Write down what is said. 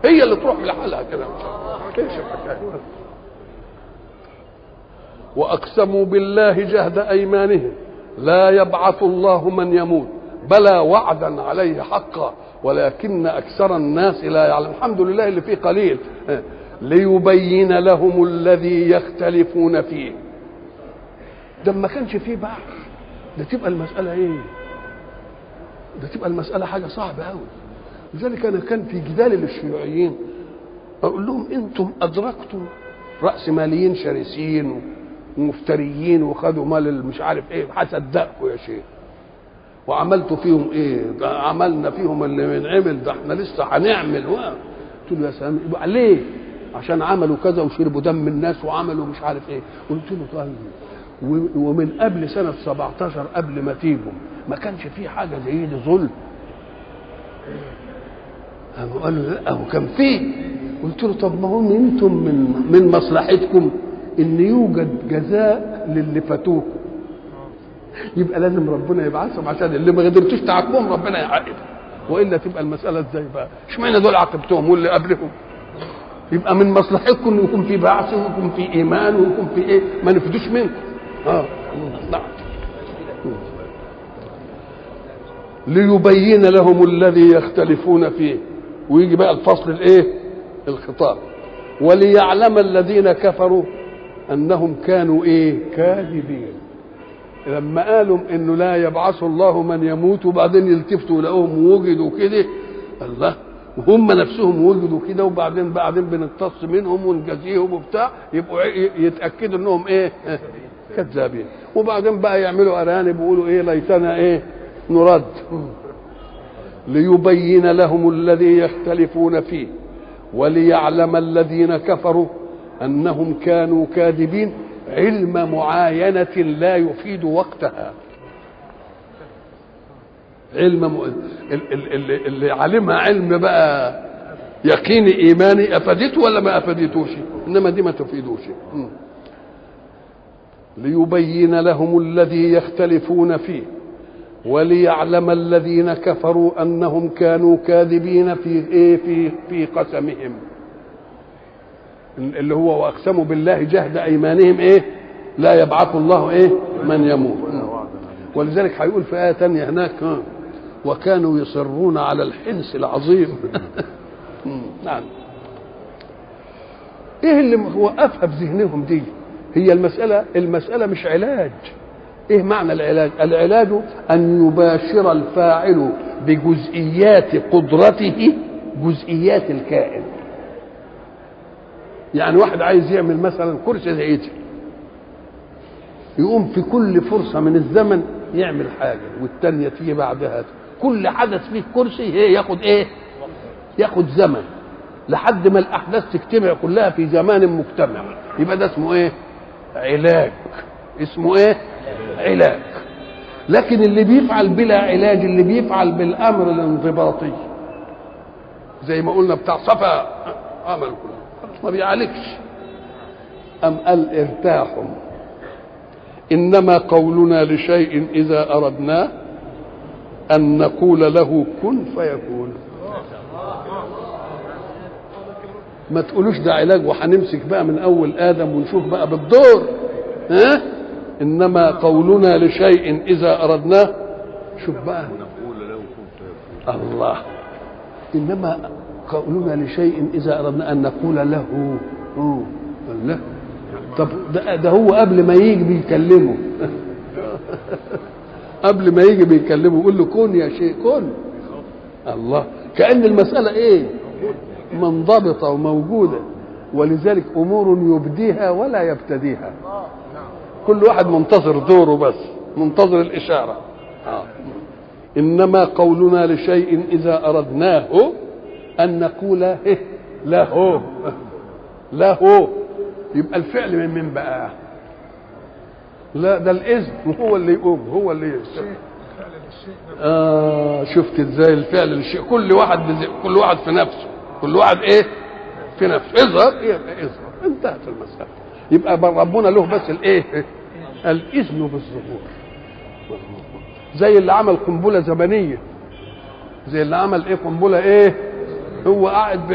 هي اللي تروح لحالها كده ايش الحكايه واقسموا بالله جهد ايمانهم لا يبعث الله من يموت بلى وعدا عليه حقا ولكن اكثر الناس لا يعلم الحمد لله اللي فيه قليل ليبين لهم الذي يختلفون فيه ده ما كانش فيه بعث ده تبقى المساله ايه ده تبقى المساله حاجه صعبه قوي لذلك انا كان في جدال للشيوعيين اقول لهم انتم ادركتم راس ماليين شرسين ومفتريين وخدوا مال مش عارف ايه هصدقكم يا شيخ وعملتوا فيهم ايه ده عملنا فيهم اللي بنعمل ده احنا لسه هنعمل قلت له يا سامي يبقى ليه عشان عملوا كذا وشربوا دم الناس وعملوا مش عارف ايه قلت له طيب ومن قبل سنة 17 قبل ما تيجوا ما كانش في حاجة زي دي ظلم قال له لا هو كان فيه قلت له طب ما هم انتم من من مصلحتكم ان يوجد جزاء للي فاتوكم يبقى لازم ربنا يبعثهم عشان اللي ما قدرتوش تعاقبهم ربنا يعاقبهم والا تبقى المساله ازاي بقى اشمعنى دول عاقبتهم واللي قبلهم يبقى من مصلحتكم ان يكون في بعث ويكون في ايمان ويكون في ايه ما نفدوش منكم اه نعم ليبين لهم الذي يختلفون فيه ويجي بقى الفصل الايه الخطاب وليعلم الذين كفروا انهم كانوا ايه كاذبين لما قالوا انه لا يبعث الله من يموت وبعدين يلتفتوا يلاقوهم وجدوا كده الله وهم نفسهم وجدوا كده وبعدين بعدين بنقتص منهم ونجازيهم وبتاع يبقوا يتاكدوا انهم ايه كذابين وبعدين بقى يعملوا ارانب ويقولوا ايه ليتنا ايه نرد ليبين لهم الذي يختلفون فيه وليعلم الذين كفروا انهم كانوا كاذبين علم معاينة لا يفيد وقتها علم م... اللي, اللي علمها علم بقى يقيني ايماني افادته ولا ما افادتوش انما دي ما تفيدوش ليبين لهم الذي يختلفون فيه وليعلم الذين كفروا انهم كانوا كاذبين في ايه في في قسمهم اللي هو واقسموا بالله جهد ايمانهم ايه لا يبعث الله ايه من يموت ولذلك هيقول في ايه تانية هناك وكانوا يصرون على الحنس العظيم نعم ايه اللي وقفها في ذهنهم دي هي المسألة المسألة مش علاج ايه معنى العلاج العلاج ان يباشر الفاعل بجزئيات قدرته جزئيات الكائن يعني واحد عايز يعمل مثلا كرسي زي دي يقوم في كل فرصة من الزمن يعمل حاجة والتانية تيجي بعدها كل حدث فيه كرسي هي ياخد ايه ياخد زمن لحد ما الاحداث تجتمع كلها في زمان مجتمع يبقى ده اسمه ايه علاج اسمه ايه علاج لكن اللي بيفعل بلا علاج اللي بيفعل بالامر الانضباطي زي ما قلنا بتاع صفا عمل كله ما بيعالجش أم قال ارتاحوا إنما قولنا لشيء إذا أردناه أن نقول له كن فيكون ما تقولوش ده علاج وهنمسك بقى من أول آدم ونشوف بقى بالدور ها إنما قولنا لشيء إذا أردناه شوف بقى الله إنما قولنا لشيء اذا اردنا ان نقول له هو له طب ده, ده هو قبل ما يجي بيكلمه قبل ما يجي بيكلمه يقول له كن يا شيء كن الله كان المساله ايه منضبطه وموجوده ولذلك امور يبديها ولا يبتديها كل واحد منتظر دوره بس منتظر الاشاره آه. انما قولنا لشيء اذا اردناه ان نقول إيه؟ له له يبقى الفعل من من بقى لا ده الاذن هو اللي يقوم هو اللي يستمع. اه شفت ازاي الفعل للشيء كل واحد بزي... كل واحد في نفسه كل واحد ايه في نفسه اظهر يبقى اظهر انتهت المساله يبقى ربنا له بس الايه الاذن بالظهور زي اللي عمل قنبله زمنيه زي اللي عمل ايه قنبله ايه هو قاعد